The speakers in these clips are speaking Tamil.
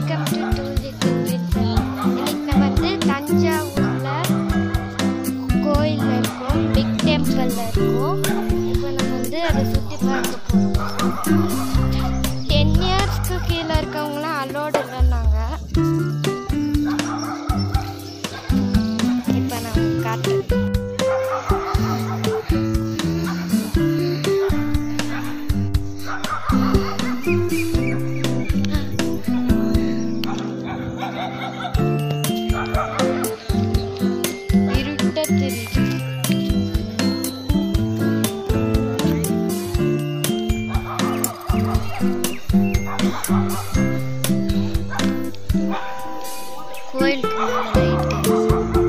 வெல்கம் டு டூரி டூரிசம் இன்னைக்கு நம்ம வந்து தஞ்சாவூரில் கோயிலில் இருக்கோம் பிக் டெம்பிளில் இருக்கோம் இப்போ நம்ம வந்து அதை சுற்றி பார்க்க போகிறோம் டென் இயர்ஸ்க்கு கீழே இருக்கவங்களாம் அலோடு இல்லைன்னாங்க இப்போ நான் காட்டுறேன் இருட்ட தெரியுது கோயிலுக்கு லைட்டு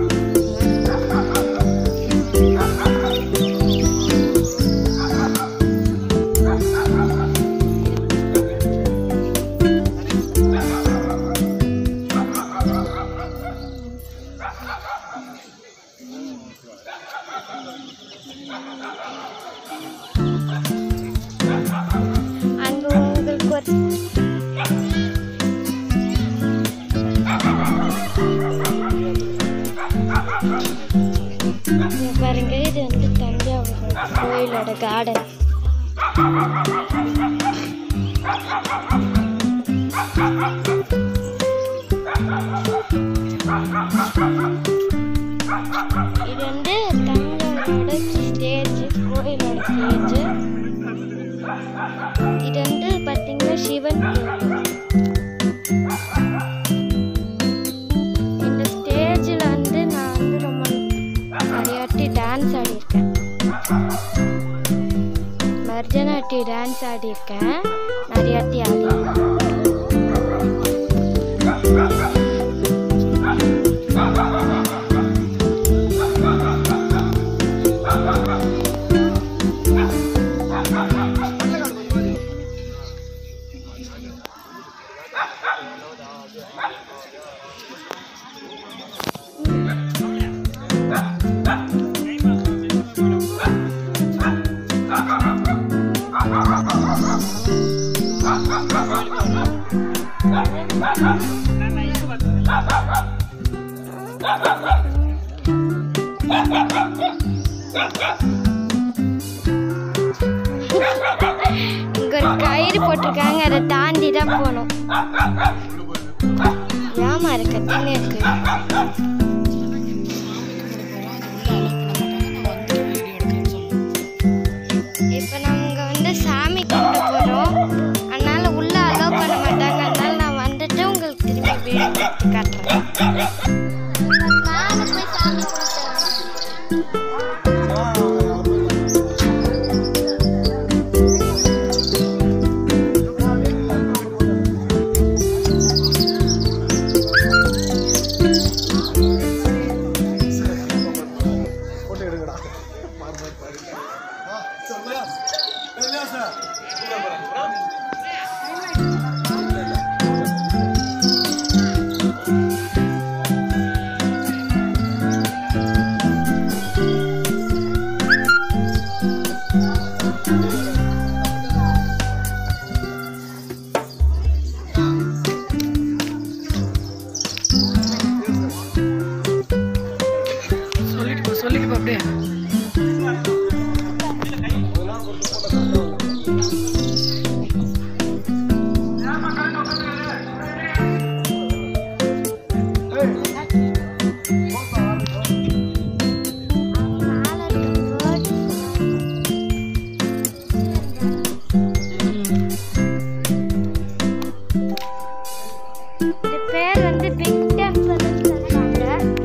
அங்கே உங்களுக்கு ஒரு இங்க பாருங்க இது வந்து தஞ்சாவூர் கோயிலோட கார்டன் இது வந்து தஞ்சாவூரோட ஸ்டேஜ் கோயிலோட ஸ்டேஜ் இது வந்து பார்த்தீங்கன்னா சிவன் கோயில் இந்த ஸ்டேஜில் வந்து நான் வந்து ரொம்ப நிறையாட்டி டான்ஸ் ஆடியிருக்கேன் பரதநாட்டிய டான்ஸ் ஆடியிருக்கேன் நிறையாட்டி ஆடியிருக்கேன் இங்க ஒரு கயிறு போட்டிருக்காங்க அதை தாண்டி தான் போகணும் ஏமா இருக்கு கத்தினே இருக்கு இப்போ நாங்க வந்து சாமி கும்பிட போறோம் அதனால உள்ள அலோவ் பண்ண மாட்டாங்க அதனால நான் வந்துட்டு உங்களுக்கு திரும்பி வீடு எடுத்து காட்டுறேன் மேலே போய் சாமி கும்பிட்டு சொல்லிட்டு போ சொல்லிட்டு போ அப்படியே மேலே இருக்க birds இது பேர் வந்து பிக் டெம்பிள்னு சொல்றாங்க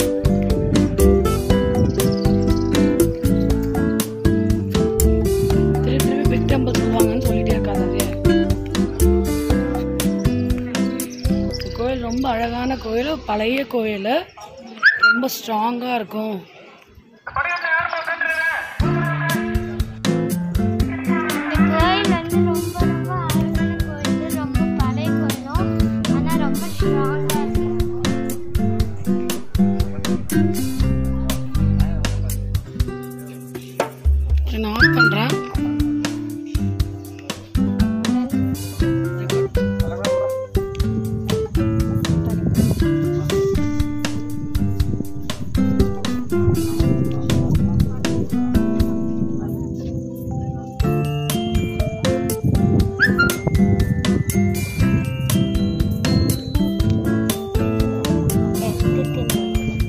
திருப்பி திருப்பி பிக் டெம்பிள் சொல்லுவாங்கன்னு சொல்லிட்டே இருக்காது அதே இந்த கோயில் ரொம்ப அழகான கோயில் பழைய கோயில் ரொம்ப ஸ்ட்ராங்காக இருக்கும் இந்த கோயில் வந்து ரொம்ப ரொம்ப அழகான கோயில் ரொம்ப பழைய கோயிலும் ஆனா ரொம்ப ஸ்ட்ராங்கா இருக்கு நான் ஆஃப் பண்ணுறேன் எடுத்து தின்னு.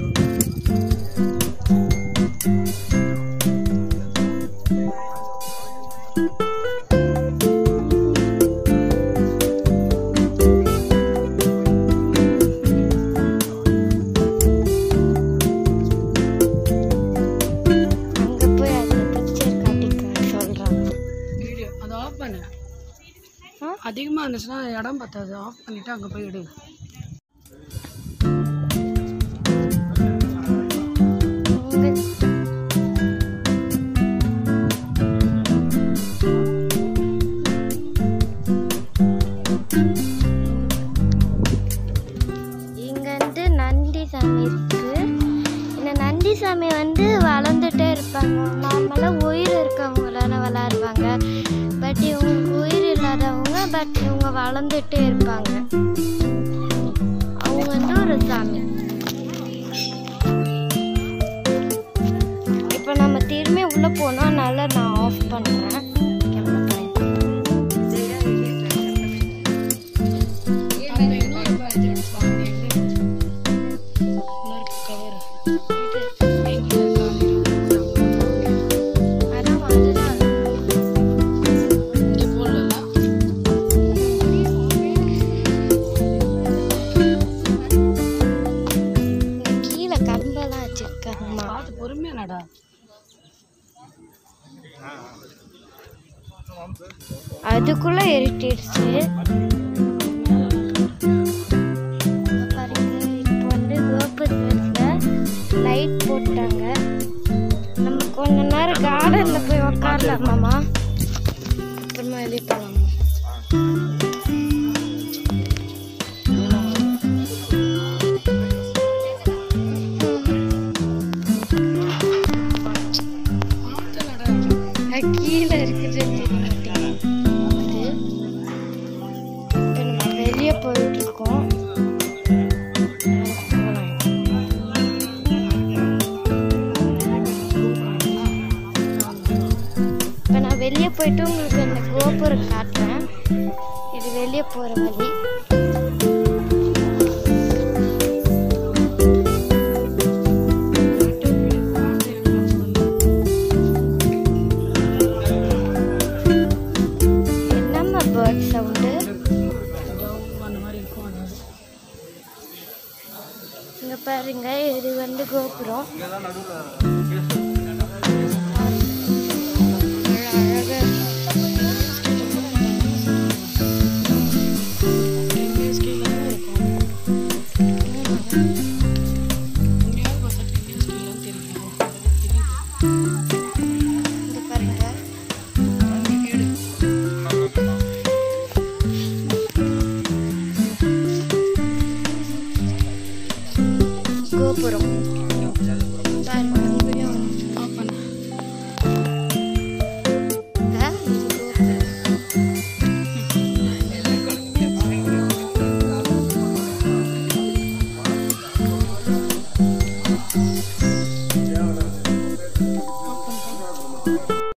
அங்க போய் அந்த பிக்சர் காட்டிக்க சொல்றாங்க வீடியோ அதை ஆஃப் பண்ணு ஆ? அதிகமாக இருந்துச்சுன்னா இடம் பத்தாது ஆஃப் பண்ணிவிட்டு அங்கே போய் எடு இங்க இங்க வந்து நந்தி சாமி இருக்கு இந்த நந்தி சாமி வந்து வளர்ந்துட்டே இருப்பாங்க நார்மலாக உயிர் இருக்கவங்களால விளாடுவாங்க பட் இவங்களுக்கு உயிர் இல்லாதவங்க பட் இவங்க வளர்ந்துட்டே இருப்பாங்க அவங்க வந்து ஒரு சாமி இப்போ நம்ம திரும்பி உள்ளே போனோம் அதனால நான் ஆஃப் பண்ணுறேன் அந்த இன்னொரு பேட்ச் எடுத்துவாங்க இன்னொரு கவர் அதான் அதுதான் இங்கே போடல இங்க கீழே கம்பெல்லாம் வச்சிருக்காங்கம்மா பார்த்து பொறுமையா நடா அதுக்குள்ள இருட்டிடுச்சு இங்க பாருங்க இப்போ வந்து கோபுரத்துல லைட் போட்டாங்க நம்ம கொஞ்ச நேரம் கார்டன்ல போய் உக்காரலாமாம்மா அப்புறமா வெளியே போகலாமா பார்த்து நடா அது கீழே இருக்குது தெரிய மாட்டேங்குது இப்போ நம்ம வெளியே போயிட்டு இருக்கோம் இப்போ நான் வெளியே போயிட்டு உங்களுக்கு அந்த கோபுரம் காட்டுறேன் இது வெளியே போகிற வழி என்னம்மா பேர்ட் சவுண்டு அந்த மாதிரி இருக்கும் அது இங்கே பாருங்க இது வந்து கோபுரம்